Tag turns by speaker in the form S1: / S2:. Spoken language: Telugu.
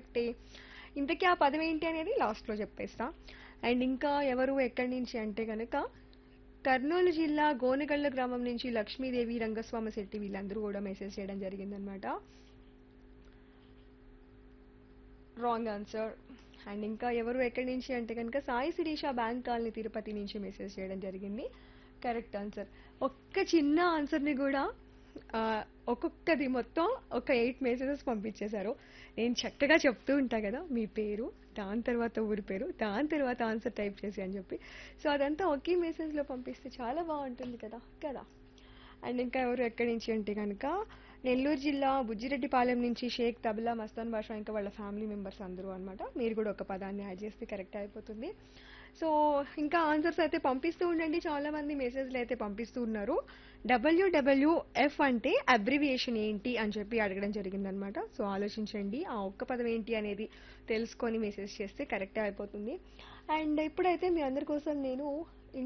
S1: కరెక్టే ఇంతకీ ఆ పదం ఏంటి అనేది లాస్ట్లో చెప్పేస్తా అండ్ ఇంకా ఎవరు ఎక్కడి నుంచి అంటే కనుక కర్నూలు జిల్లా గోనెగళ్ళ గ్రామం నుంచి లక్ష్మీదేవి రంగస్వామి శెట్టి వీళ్ళందరూ కూడా మెసేజ్ చేయడం జరిగిందనమాట రాంగ్ ఆన్సర్ అండ్ ఇంకా ఎవరు ఎక్కడి నుంచి అంటే కనుక సాయి శిరీష బ్యాంక్ కాలనీ తిరుపతి నుంచి మెసేజ్ చేయడం జరిగింది కరెక్ట్ ఆన్సర్ ఒక్క చిన్న ఆన్సర్ని కూడా ఆ, ఒక్కొక్కది మొత్తం ఒక ఎయిట్ మెసేజెస్ పంపించేశారు నేను చక్కగా చెప్తూ ఉంటా కదా మీ పేరు దాని తర్వాత ఊరి పేరు దాని తర్వాత ఆన్సర్ టైప్ చేసి అని చెప్పి సో అదంతా ఒకే మెసేజ్లో పంపిస్తే చాలా బాగుంటుంది కదా కదా అండ్ ఇంకా ఎవరు ఎక్కడి నుంచి అంటే కనుక నెల్లూరు జిల్లా బుజ్జిరెడ్డిపాలెం నుంచి షేక్ తబలా మస్తాన్ బాషా ఇంకా వాళ్ళ ఫ్యామిలీ మెంబర్స్ అందరూ అనమాట మీరు కూడా ఒక పదాన్ని యాడ్ చేస్తే కరెక్ట్ అయిపోతుంది సో ఇంకా ఆన్సర్స్ అయితే పంపిస్తూ ఉండండి చాలా మంది మెసేజ్లు అయితే పంపిస్తూ ఉన్నారు డబ్ల్యూడబ్ల్యూఎఫ్ అంటే అబ్రివియేషన్ ఏంటి అని చెప్పి అడగడం జరిగిందనమాట సో ఆలోచించండి ఆ ఒక్క పదం ఏంటి అనేది తెలుసుకొని మెసేజ్ చేస్తే కరెక్ట్ అయిపోతుంది అండ్ ఇప్పుడైతే మీ అందరి కోసం నేను